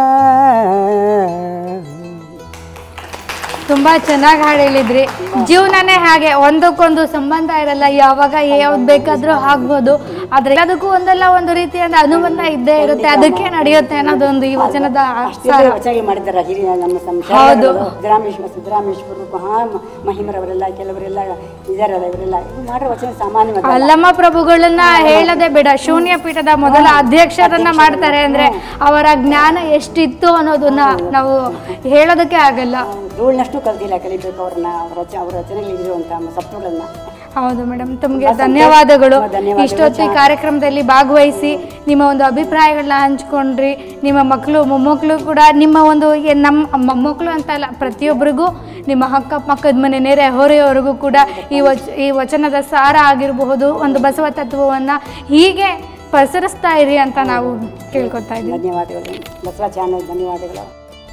ತುಂಬಾ ಚೆನ್ನಾಗಿ ಹಾಡು ಹೇಳಿದ್ರಿ ಜೀವನನೇ ಹಾಗೆ ಒಂದಕ್ಕೊಂದು ಸಂಬಂಧ ಇರಲ್ಲ ಯಾವಾಗ ಯಾವ್ದು ಬೇಕಾದ್ರೂ ಆಗ್ಬೋದು ಆದ್ರೆ ಅದಕ್ಕೂ ಒಂದಲ್ಲ ಒಂದು ರೀತಿಯಾದ ಅನುಬಂಧ ಇದ್ದೇ ಇರುತ್ತೆ ಅದಕ್ಕೆ ನಡೆಯುತ್ತೆ ಅನ್ನೋದೊಂದು ಈ ವಚನದ ಸಾರ ವಚನ ಮಾಡಿದ್ದಾರೆ ಹಿರಿಯ ನಮ್ಮ ಸಂ- ಹೌದು. ಶಾಲೆಗಳು, ಸಿದ್ದರಾಮೇಶ್ವರ ಸಿದ್ದರಾಮೇಶ್ವರರು ಮಹಾ ಮ- ಮಹಿಮರವರೆಲ್ಲ ಕೆಲವರೆಲ್ಲ ಇದಾರಲ್ಲ ಇವರೆಲ್ಲ ಇವ್ರು ಮಾಡೋ ವಚನ ಸಾಮಾನ್ಯವಾದ ಅಲ್ಲಮ್ಮ ಪ್ರಭುಗಳನ್ನ ಹೇಳದೆ ಬೇಡ ಶೂನ್ಯ ಪೀಠದ ಮೊದಲ ಅಧ್ಯಕ್ಷರನ್ನ ಮಾಡ್ತಾರೆ ಅಂದ್ರೆ ಅವರ ಜ್ಞಾನ ಎಷ್ಟಿತ್ತು ಅನ್ನೋದನ್ನ ನಾವು ಹೇಳೋದಕ್ಕೆ ಆಗಲ್ಲ ಧೂಳ್ನಷ್ಟು ಕಲ್ತಿಲ್ಲ ಕಲಿಬೇಕು ಅವ್ರನ್ನ ಅವ್ರ ರಚ ಅವ್ರ ರಚನೆಗಳಿರುವಂಥ ಸತ್ವಗಳನ್ನ ಹೌದು ಮೇಡಮ್ ತಮಗೆ ಧನ್ಯವಾದಗಳು ತುಂಬಾ ಧನ್ಯವಾದಗಳು. ಇಷ್ಟೊತ್ತು ಈ ಕಾರ್ಯಕ್ರಮದಲ್ಲಿ ಭಾಗವಹಿಸಿ ನಿಮ್ಮ ಒಂದು ಅಭಿಪ್ರಾಯಗಳನ್ನ ಹಂಚ್ಕೊಂಡ್ರಿ ನಿಮ್ಮ ಮಕ್ಕಳು ಮೊಮ್ಮಕ್ಕಳು ಕೂಡ ನಿಮ್ಮ ಒಂದು ಏ- ನಮ್ಮ ಮೊಮ್ಮಕ್ಕಳು ಅಂತ ಅಲ್ಲ ಪ್ರತಿಯೊಬ್ಬರಿಗೂ ನಿಮ್ಮ ಅಕ್ಕ ಪಕ್ಕದ ಮನೆ ನೆರೆ ಹೊರೆಯವರೆಗೂ ಕೂಡ ಈ ವಚ ಈ ವಚನದ ಸಾರ ಆಗಿರಬಹುದು ಒಂದು ಬಸವ ತತ್ವವನ್ನು ಹೀಗೆ ಪಸರಿಸ್ತಾ ಇರಿ ಅಂತ ನಾವು ಕೇಳ್ಕೊತಾ ಇದ್ದೀವಿ ಧನ್ಯವಾದಗಳು ಬಸವ ಚಾನಲ್ ಧನ್ಯವಾದಗಳು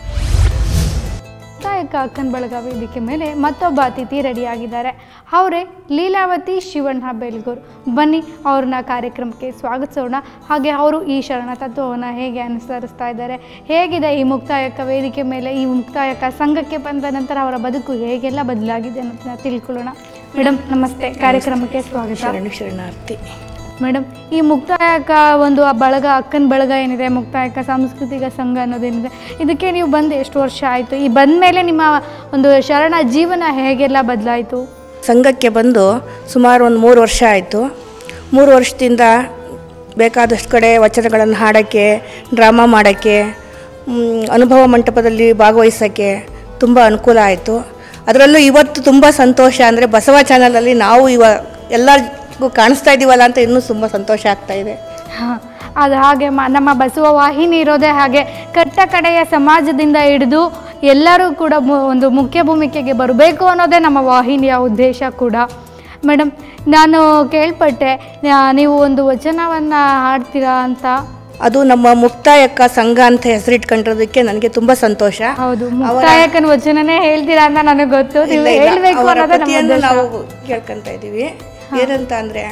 ಕಾಯಕ ಅಕ್ಕನ ಬಳಗ ವೇದಿಕೆ ಮೇಲೆ ಮತ್ತೊಬ್ಬ ಅತಿಥಿ ರೆಡಿಯಾಗಿದ್ದಾರೆ ಅವರೇ ಲೀಲಾವತಿ ಶಿವಣ್ಣ ಬೆಲ್ಗೂರು ಬನ್ನಿ ಅವ್ರನ್ನ ಕಾರ್ಯಕ್ರಮಕ್ಕೆ ಸ್ವಾಗತಿಸೋಣ ಹಾಗೆ ಅವರು ಈ ಶರಣ ತತ್ವವನ್ನು ಹೇಗೆ ಅನುಸರಿಸ್ತಾ ಇದ್ದಾರೆ ಹೇಗಿದೆ ಈ ಮುಕ್ತಾಯಕ ವೇದಿಕೆ ಮೇಲೆ ಈ ಮುಕ್ತಾಯಕ ಸಂಘಕ್ಕೆ ಬಂದ ನಂತರ ಅವರ ಬದುಕು ಹೇಗೆಲ್ಲ ಬದಲಾಗಿದೆ ಅನ್ನೋದನ್ನ ತಿಳ್ಕೊಳ್ಳೋಣ ಮೇಡಮ್ ನಮಸ್ತೆ ಕಾರ್ಯಕ್ರಮಕ್ಕೆ ಸ್ವಾಗತ ಶರಣು ಶರಣಾರ್ಥಿ ಮೇಡಮ್ ಈ ಮುಕ್ತಾಯಕ ಒಂದು ಆ ಬಳಗ ಅಕ್ಕನ ಬಳಗ ಏನಿದೆ ಮುಕ್ತಾಯಕ ಸಾಂಸ್ಕೃತಿಕ ಸಂಘ ಅನ್ನೋದೇನಿದೆ ಇದಕ್ಕೆ ನೀವು ಬಂದು ಎಷ್ಟು ವರ್ಷ ಆಯಿತು ಈ ಬಂದ ಮೇಲೆ ನಿಮ್ಮ ಒಂದು ಶರಣ ಜೀವನ ಹೇಗೆಲ್ಲ ಬದಲಾಯಿತು ಸಂಘಕ್ಕೆ ಬಂದು ಸುಮಾರು ಒಂದು ಮೂರು ವರ್ಷ ಆಯಿತು ಮೂರು ವರ್ಷದಿಂದ ಬೇಕಾದಷ್ಟು ಕಡೆ ವಚನಗಳನ್ನು ಹಾಡೋಕ್ಕೆ ಡ್ರಾಮಾ ಮಾಡೋಕ್ಕೆ ಮ್, ಅನುಭವ ಮಂಟಪದಲ್ಲಿ ಭಾಗವಹಿಸೋಕ್ಕೆ ತುಂಬ ಅನುಕೂಲ ಆಯಿತು ಅದರಲ್ಲೂ ಇವತ್ತು ತುಂಬ ಸಂತೋಷ ಅಂದರೆ ಬಸವ ಚಾನಲಲ್ಲಿ ನಾವು ಇವ ಎಲ್ಲರಿಗೂ ಕಾಣಿಸ್ತಾ ಇದ್ದೀವಲ್ಲ ಅಂತ ಇನ್ನೂ ತುಂಬ ಸಂತೋಷ ಆಗ್ತಾ ಇದೆ ಹಾಂ ಅದು ಹಾಗೆ ಮ ನಮ್ಮ ಬಸವ ವಾಹಿನಿ ಇರೋದೇ ಹಾಗೆ ಕಟ್ಟ ಕಡೆಯ ಸಮಾಜದಿಂದ ಹಿಡಿದು ಎಲ್ಲರೂ ಕೂಡ ಮು- ಒಂದು ಮುಖ್ಯ ಭೂಮಿಕೆಗೆ ಬರಬೇಕು ಅನ್ನೋದೇ ನಮ್ಮ ವಾಹಿನಿಯ ಉದ್ದೇಶ ಕೂಡ ಮೇಡಮ್ ನಾನು ಕೇಳ್ಪಟ್ಟೆ ನಾ- ನೀವು ಒಂದು ವಚನವನ್ನು ಹಾಡ್ತೀರಾ ಅಂತ ಅದು ನಮ್ಮ ಮುಕ್ತಾಯಕ್ಕ ಸಂಘ ಅಂತ ಹೆಸರಿಟ್ಕೊಂಡಿರೋದಕ್ಕೆ ನನಗೆ ತುಂಬ ಸಂತೋಷ ಹೌದು ಮುಕ್ತಾಯಕನ ವಚನನೇ ಹೇಳ್ತೀರಾ ಅಂತ ನನಗೆ ಗೊತ್ತು ನೀವು ಇಲ್ಲ, ಇಲ್ಲ. ಹೇಳ್ಬೇಕು ಅವರ ಅನ್ನೋದೇ ನಮ್ಮ ಪತಿಯನ್ನು ಉದ್ದೇಶ. ನಾವು ಕೇಳ್ಕೊಂತ ಇದ್ದೀವಿ ಏನಂತ ಅಂದರೆ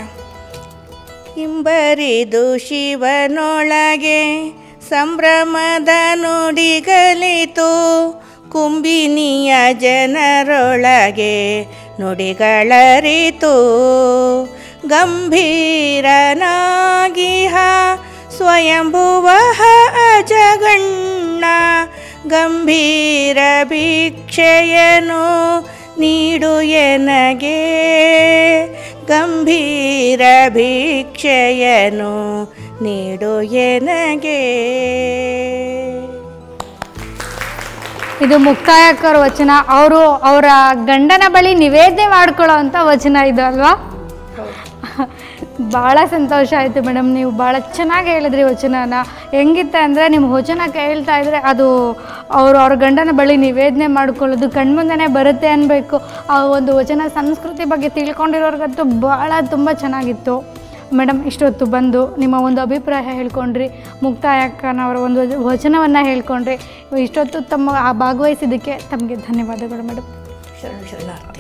ಹಿಂಬರಿದು ಶಿವನೊಳಗೆ ಸಂಭ್ರಮದ ನುಡಿಗಲಿತು ಕುಂಬಿನಿಯ ಜನರೊಳಗೆ ನುಡಿಗಳರಿತು ಗಂಭೀರನಾಗಿಹ ಸ್ವಯಂಭುವ ಅಜಗಣ್ಣ ಗಂಭೀರ ಭಿಕ್ಷೆಯನು ನೀಡು ಎನಗೆ ಗಂಭೀರ ಭಿಕ್ಷೆಯನು ನೀಡು ಎನಗೆ ಇದು ಮುಕ್ತಾಯಕ್ಕರ ವಚನ ಅವರು ಅವರ ಗಂಡನ ಬಳಿ ನಿವೇದನೆ ಮಾಡ್ಕೊಳ್ಳೋ ಅಂಥ ವಚನ ಇದು ಅಲ್ವಾ ಭಾಳ ಸಂತೋಷ ಆಯಿತು ಮೇಡಮ್ ನೀವು ಭಾಳ ಚೆನ್ನಾಗಿ ಹೇಳಿದ್ರಿ ವಚನನ ಹೆಂಗಿತ್ತೆ ಅಂದರೆ ನಿಮ್ಮ ವಚನ ಕೇಳ್ತಾ ಇದ್ರೆ ಅದು ಅವರು ಅವ್ರ ಗಂಡನ ಬಳಿ ನಿವೇದನೆ ಮಾಡ್ಕೊಳ್ಳೋದು ಕಣ್ಮುಂದೆನೇ ಬರುತ್ತೆ ಅನ್ಬೇಕು ಆ ಒಂದು ವಚನ ಸಂಸ್ಕೃತಿ ಬಗ್ಗೆ ತಿಳ್ಕೊಂಡಿರೋರ್ಗಂತೂ ಭಾಳ ತುಂಬ ಚೆನ್ನಾಗಿತ್ತು ಮೇಡಮ್ ಇಷ್ಟೊತ್ತು ಬಂದು ನಿಮ್ಮ ಒಂದು ಅಭಿಪ್ರಾಯ ಹೇಳ್ಕೊಂಡ್ರಿ ಮುಕ್ತಾಯಕ್ಕನವರ ಒಂದು ವಚನವನ್ನು ಹೇಳ್ಕೊಂಡ್ರಿ ಇಷ್ಟೊತ್ತು ತಮ್ಮ ಆ ಭಾಗವಹಿಸಿದ್ದಕ್ಕೆ ತಮಗೆ ಧನ್ಯವಾದಗಳು ಮೇಡಮ್ ಶರಣ ಶರಣಾರ್ಥಿ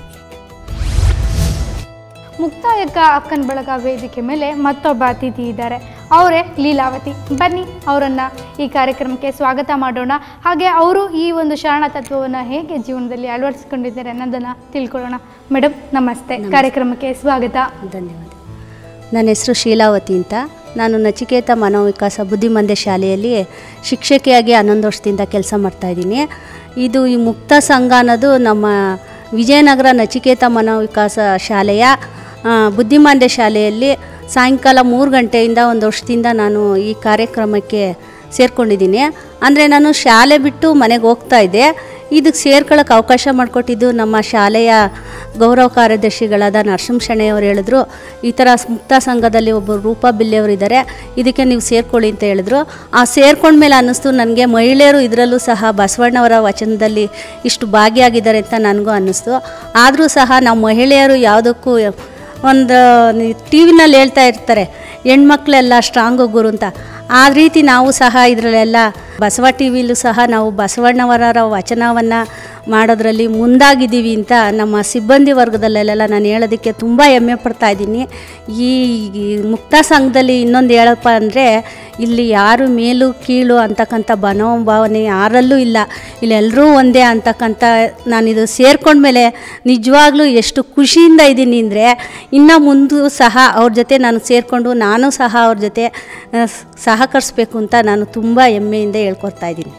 ಮುಕ್ತಾಯಕ್ಕ ಅಕ್ಕನ ಬಳಗ ವೇದಿಕೆ ಮೇಲೆ ಮತ್ತೊಬ್ಬ ಅತಿಥಿ ಇದ್ದಾರೆ ಅವರೇ ಲೀಲಾವತಿ ಬನ್ನಿ ಅವರನ್ನು ಈ ಕಾರ್ಯಕ್ರಮಕ್ಕೆ ಸ್ವಾಗತ ಮಾಡೋಣ ಹಾಗೆ ಅವರು ಈ ಒಂದು ಶರಣ ತತ್ವವನ್ನು ಹೇಗೆ ಜೀವನದಲ್ಲಿ ಅಳವಡಿಸ್ಕೊಂಡಿದ್ದಾರೆ ಅನ್ನೋದನ್ನು ತಿಳ್ಕೊಳ್ಳೋಣ ಮೇಡಮ್ ನಮಸ್ತೆ ಕಾರ್ಯಕ್ರಮಕ್ಕೆ ಸ್ವಾಗತ ಧನ್ಯವಾದ ನನ್ನ ಹೆಸರು ಶೀಲಾವತಿ ಅಂತ ನಾನು ನಚಿಕೇತ ಮನೋವಿಕಾಸ ಬುದ್ಧಿಮಂದೆ ಶಾಲೆಯಲ್ಲಿ ಶಿಕ್ಷಕಿಯಾಗಿ ಹನ್ನೊಂದು ವರ್ಷದಿಂದ ಕೆಲಸ ಮಾಡ್ತಾಯಿದ್ದೀನಿ ಇದು ಈ ಮುಕ್ತ ಸಂಘ ಅನ್ನೋದು ನಮ್ಮ ವಿಜಯನಗರ ನಚಿಕೇತ ಮನೋವಿಕಾಸ ಶಾಲೆಯ ಆ, ಬುದ್ಧಿಮಾಂದ್ಯ ಶಾಲೆಯಲ್ಲಿ ಸಾಯಂಕಾಲ ಮೂರು ಗಂಟೆಯಿಂದ ಒಂದು ವರ್ಷದಿಂದ ನಾನು ಈ ಕಾರ್ಯಕ್ರಮಕ್ಕೆ ಸೇರ್ಕೊಂಡಿದ್ದೀನಿ ಅಂದರೆ ನಾನು ಶಾಲೆ ಬಿಟ್ಟು ಮನೆಗೆ ಹೋಗ್ತಾ ಇದ್ದೆ ಇದಕ್ಕೆ ಸೇರ್ಕೊಳ್ಳೋಕೆ ಅವಕಾಶ ಮಾಡಿಕೊಟ್ಟಿದ್ದು ನಮ್ಮ ಶಾಲೆಯ ಗೌರವ ಕಾರ್ಯದರ್ಶಿಗಳಾದ ನರಸಿಂಹ ಶೆಣೆಯವರು ಹೇಳಿದ್ರು ಈ ಥರ ಮುಕ್ತ ಸಂಘದಲ್ಲಿ ಒಬ್ಬರು ರೂಪಾ ಬಿಲ್ಲಿಯವರು ಇದ್ದಾರೆ ಇದಕ್ಕೆ ನೀವು ಸೇರ್ಕೊಳ್ಳಿ ಅಂತ ಹೇಳಿದ್ರು ಆ ಸೇರ್ಕೊಂಡ್ಮೇಲೆ ಅನ್ನಿಸ್ತು ನನಗೆ ಮಹಿಳೆಯರು ಇದರಲ್ಲೂ ಸಹ ಬಸವಣ್ಣವರ ವಚನದಲ್ಲಿ ಇಷ್ಟು ಭಾಗಿಯಾಗಿದ್ದಾರೆ ಅಂತ ನನಗೂ ಅನ್ನಿಸ್ತು ಆದರೂ ಸಹ ನಾವು ಮಹಿಳೆಯರು ಯಾವುದಕ್ಕೂ ಒಂದು ಟಿ ವಿನಲ್ಲಿ ಹೇಳ್ತಾ ಇರ್ತಾರೆ ಹೆಣ್ಮಕ್ಳೆಲ್ಲ ಸ್ಟ್ರಾಂಗು ಗುರು ಅಂತ ಆ ರೀತಿ ನಾವು ಸಹ ಇದರಲ್ಲೆಲ್ಲ ಬಸವ ಟಿ ವಿಲೂ ಸಹ ನಾವು ಬಸವಣ್ಣವರ ವಚನವನ್ನು ಮಾಡೋದ್ರಲ್ಲಿ ಮುಂದಾಗಿದ್ದೀವಿ ಅಂತ ನಮ್ಮ ಸಿಬ್ಬಂದಿ ವರ್ಗದಲ್ಲೆಲ್ಲ ನಾನು ಹೇಳೋದಕ್ಕೆ ತುಂಬ ಹೆಮ್ಮೆ ಪಡ್ತಾ ಇದ್ದೀನಿ ಈ ಈ ಮುಕ್ತ ಸಂಘದಲ್ಲಿ ಇನ್ನೊಂದು ಹೇಳಪ್ಪ ಅಂದರೆ ಇಲ್ಲಿ ಯಾರು ಮೇಲು ಕೀಳು ಅಂತಕ್ಕಂಥ ಮನೋಭಾವನೆ ಯಾರಲ್ಲೂ ಇಲ್ಲ ಇಲ್ಲೆಲ್ಲರೂ ಒಂದೇ ಅಂತಕ್ಕಂಥ ನಾನಿದು ಸೇರ್ಕೊಂಡ್ಮೇಲೆ ನಿಜವಾಗ್ಲೂ ಎಷ್ಟು ಖುಷಿಯಿಂದ ಇದ್ದೀನಿ ಅಂದರೆ ಇನ್ನು ಮುಂದೂ ಸಹ ಅವ್ರ ಜೊತೆ ನಾನು ಸೇರಿಕೊಂಡು ನಾನು ಸಹ ಅವ್ರ ಜೊತೆ ಆ, ಸಹಕರಿಸ್ಬೇಕು ಅಂತ ನಾನು ತುಂಬ ಹೆಮ್ಮೆಯಿಂದ ಹೇಳ್ಕೊಡ್ತಾ ಇದ್ದೀನಿ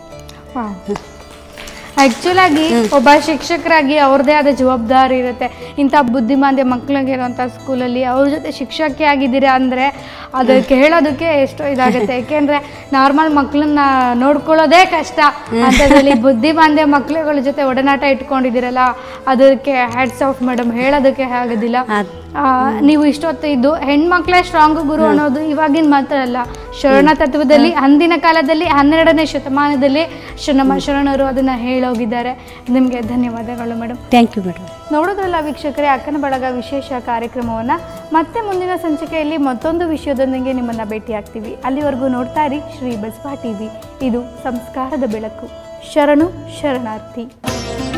ಆ್ಯಕ್ಚುಲಾಗಿ ಒಬ್ಬ ಶಿಕ್ಷಕರಾಗಿ ಅವ್ರದ್ದೇ ಆದ ಜವಾಬ್ದಾರಿ ಇರುತ್ತೆ ಇಂಥ ಬುದ್ಧಿಮಾಂದ್ಯ ಮಕ್ಕಳಿಗೆ ಇರೋಂಥ ಸ್ಕೂಲಲ್ಲಿ ಅವ್ರ ಜೊತೆ ಶಿಕ್ಷಕಿ ಆಗಿದ್ದೀರಾ ಅಂದರೆ ಅದು ಕೇಳೋದಕ್ಕೆ ಎಷ್ಟೋ ಇದಾಗುತ್ತೆ ಯಾಕೆಂದರೆ ನಾರ್ಮಲ್ ಮಕ್ಕಳನ್ನ ನೋಡ್ಕೊಳ್ಳೋದೇ ಕಷ್ಟ ಅಂಥದ್ರಲ್ಲಿ ಬುದ್ಧಿಮಾಂದ್ಯ ಮಕ್ಕಳುಗಳ ಜೊತೆ ಒಡನಾಟ ಇಟ್ಕೊಂಡಿದ್ದೀರಲ್ಲ ಅದಕ್ಕೆ ಹ್ಯಾಟ್ಸ್ ಆಫ್ ಮೇಡಮ್ ಹೇಳೋದಕ್ಕೆ ಆಗೋದಿಲ್ಲ ಆ, ನೀವು ಇಷ್ಟೊತ್ತು ಇದ್ದು ಹೆಣ್ಮಕ್ಳೇ ಸ್ಟ್ರಾಂಗ್ ಗುರು ಅನ್ನೋದು ಇವಾಗಿನ ಮಾತ್ರ ಅಲ್ಲ ಶರಣ ತತ್ವದಲ್ಲಿ ಅಂದಿನ ಕಾಲದಲ್ಲಿ ಹನ್ನೆರಡನೇ ಶತಮಾನದಲ್ಲಿ ಶ- ನಮ್ಮ ಶರಣರು ಅದನ್ನು ಹೇಳೋಗಿದ್ದಾರೆ ನಿಮಗೆ ಧನ್ಯವಾದಗಳು ಮೇಡಮ್ ಥ್ಯಾಂಕ್ ಯು ಮೇಡಮ್ ನೋಡೋದ್ರಲ್ಲ ವೀಕ್ಷಕರೇ ಅಕ್ಕನ ಬಳಗ ವಿಶೇಷ ಕಾರ್ಯಕ್ರಮವನ್ನು ಮತ್ತೆ ಮುಂದಿನ ಸಂಚಿಕೆಯಲ್ಲಿ ಮತ್ತೊಂದು ವಿಷಯದೊಂದಿಗೆ ನಿಮ್ಮನ್ನು ಭೇಟಿಯಾಗ್ತೀವಿ ಅಲ್ಲಿವರೆಗೂ ನೋಡ್ತಾ ಇರಿ ಶ್ರೀ ಬಸವ ಟಿವಿ ಇದು ಸಂಸ್ಕಾರದ ಬೆಳಕು ಶರಣು ಶರಣಾರ್ಥಿ